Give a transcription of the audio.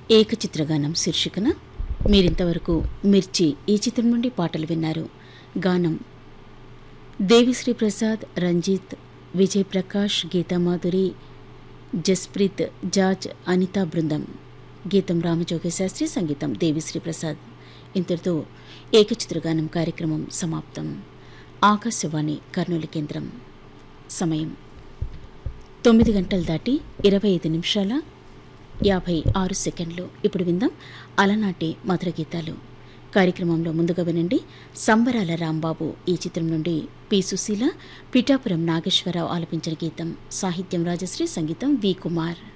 ఏకచిత్రగానం శీర్షికన మీరింతవరకు మిర్చి ఈ చిత్రం నుండి పాటలు విన్నారు గానం దేవిశ్రీ ప్రసాద్ రంజిత్ విజయ్ ప్రకాష్ గీతామాధురి జస్ప్రీత్ జార్జ్ అనితా బృందం గీతం రామజోగి శాస్త్రి సంగీతం దేవిశ్రీ ప్రసాద్ ఇంతటితో ఏకచిత్రగానం కార్యక్రమం సమాప్తం ఆకాశవాణి కర్నూలు కేంద్రం సమయం తొమ్మిది గంటలు దాటి ఇరవై ఐదు నిమిషాల యాభై ఆరు సెకండ్లు ఇప్పుడు విందాం అలనాటి మధుర గీతాలు కార్యక్రమంలో ముందుగా వినండి సంబరాల రాంబాబు ఈ చిత్రం నుండి పి సుశీల పిఠాపురం నాగేశ్వరరావు ఆలపించిన గీతం సాహిత్యం రాజశ్రీ సంగీతం వి కుమార్